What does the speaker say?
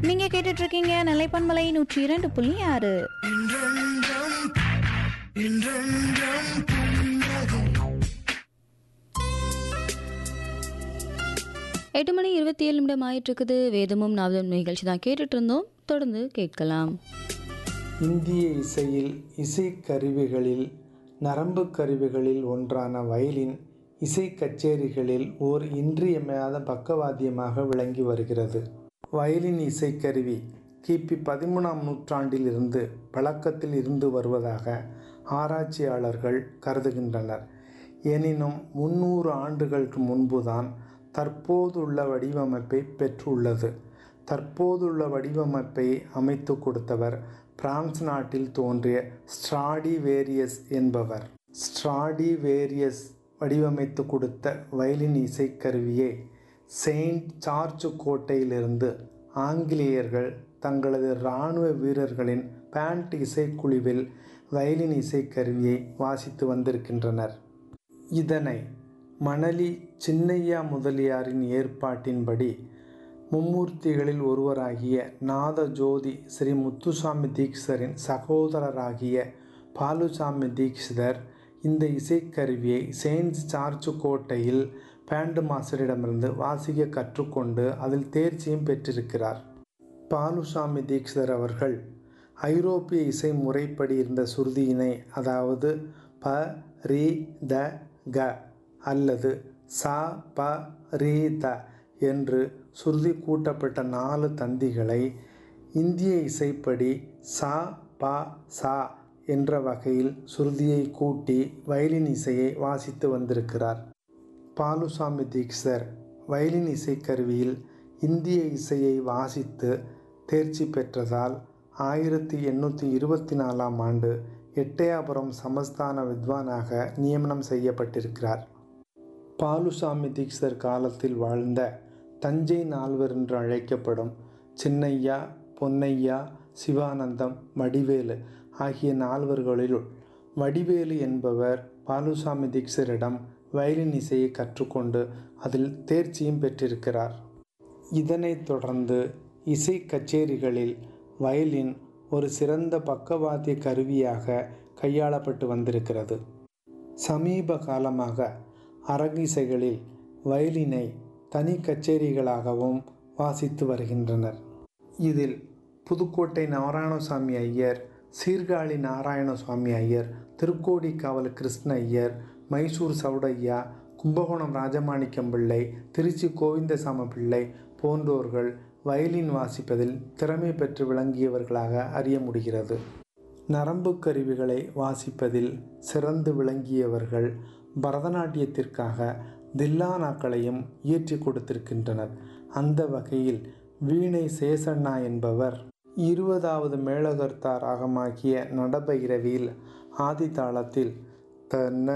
நீங்க கேட்டுட்டு இருக்கீங்க நிலைப்பன்மலை நூற்றி இரண்டு புள்ளி ஆறு எட்டு மணி இருபத்தி ஏழு நிமிடம் ஆயிட்டு இருக்குது வேதமும் நாவதும் நிகழ்ச்சி தான் கேட்டுட்டு இருந்தோம் தொடர்ந்து கேட்கலாம் இந்திய இசையில் இசைக்கருவிகளில் நரம்பு கருவிகளில் ஒன்றான வயலின் இசை கச்சேரிகளில் ஓர் இன்றியமையாத பக்கவாத்தியமாக விளங்கி வருகிறது வயலின் இசைக்கருவி கிபி பதிமூணாம் நூற்றாண்டிலிருந்து பழக்கத்தில் இருந்து வருவதாக ஆராய்ச்சியாளர்கள் கருதுகின்றனர் எனினும் முன்னூறு ஆண்டுகளுக்கு முன்புதான் தற்போதுள்ள வடிவமைப்பை பெற்றுள்ளது தற்போதுள்ள வடிவமைப்பை அமைத்து கொடுத்தவர் பிரான்ஸ் நாட்டில் தோன்றிய ஸ்ட்ராடி வேரியஸ் என்பவர் ஸ்ட்ராடி வேரியஸ் வடிவமைத்து கொடுத்த வயலின் இசைக்கருவியை செயின்ட் சார்ஜ் கோட்டையிலிருந்து ஆங்கிலேயர்கள் தங்களது இராணுவ வீரர்களின் பேண்ட் இசைக்குழுவில் வயலின் இசைக்கருவியை வாசித்து வந்திருக்கின்றனர் இதனை மணலி சின்னையா முதலியாரின் ஏற்பாட்டின்படி மும்மூர்த்திகளில் ஒருவராகிய நாதஜோதி ஸ்ரீ முத்துசாமி தீக்ஷரின் சகோதரராகிய பாலுசாமி தீக்ஷிதர் இந்த இசைக்கருவியை செயின்ட் சார்ஜ் கோட்டையில் பேண்டு மாஸ்டரிடமிருந்து வாசிக்க கற்றுக்கொண்டு அதில் தேர்ச்சியும் பெற்றிருக்கிறார் பாலுசாமி தீக்ஷிதர் அவர்கள் ஐரோப்பிய இசை முறைப்படி இருந்த சுருதியினை அதாவது ப ரி த க அல்லது சா ப ரீ த என்று சுருதி கூட்டப்பட்ட நாலு தந்திகளை இந்திய இசைப்படி சா ப சா என்ற வகையில் சுருதியை கூட்டி வயலின் இசையை வாசித்து வந்திருக்கிறார் பாலுசாமி தீக்ஷர் வயலின் இசைக்கருவியில் இந்திய இசையை வாசித்து தேர்ச்சி பெற்றதால் ஆயிரத்தி எண்ணூற்றி இருபத்தி நாலாம் ஆண்டு எட்டயாபுரம் சமஸ்தான வித்வானாக நியமனம் செய்யப்பட்டிருக்கிறார் பாலுசாமி தீக்ஷர் காலத்தில் வாழ்ந்த தஞ்சை நால்வர் என்று அழைக்கப்படும் சின்னையா பொன்னையா சிவானந்தம் வடிவேலு ஆகிய நால்வர்களிலுள் வடிவேலு என்பவர் பாலுசாமி தீக்ஷரிடம் வயலின் இசையை கற்றுக்கொண்டு அதில் தேர்ச்சியும் பெற்றிருக்கிறார் இதனைத் தொடர்ந்து இசை கச்சேரிகளில் வயலின் ஒரு சிறந்த பக்கவாத்திய கருவியாக கையாளப்பட்டு வந்திருக்கிறது சமீப காலமாக அரங்கிசைகளில் வயலினை தனி கச்சேரிகளாகவும் வாசித்து வருகின்றனர் இதில் புதுக்கோட்டை நாராயணசாமி ஐயர் சீர்காழி நாராயணசுவாமி ஐயர் திருக்கோடிக்காவல் கிருஷ்ண ஐயர் மைசூர் சவுடையா கும்பகோணம் ராஜமாணிக்கம் பிள்ளை திருச்சி கோவிந்தசாம பிள்ளை போன்றோர்கள் வயலின் வாசிப்பதில் திறமை பெற்று விளங்கியவர்களாக அறிய முடிகிறது நரம்பு கருவிகளை வாசிப்பதில் சிறந்து விளங்கியவர்கள் பரதநாட்டியத்திற்காக தில்லானாக்களையும் இயற்றி கொடுத்திருக்கின்றனர் அந்த வகையில் வீணை சேசண்ணா என்பவர் இருபதாவது மேளகர்த்தா ராகமாகிய நடபைரவியில் ஆதி தாளத்தில் தன்ன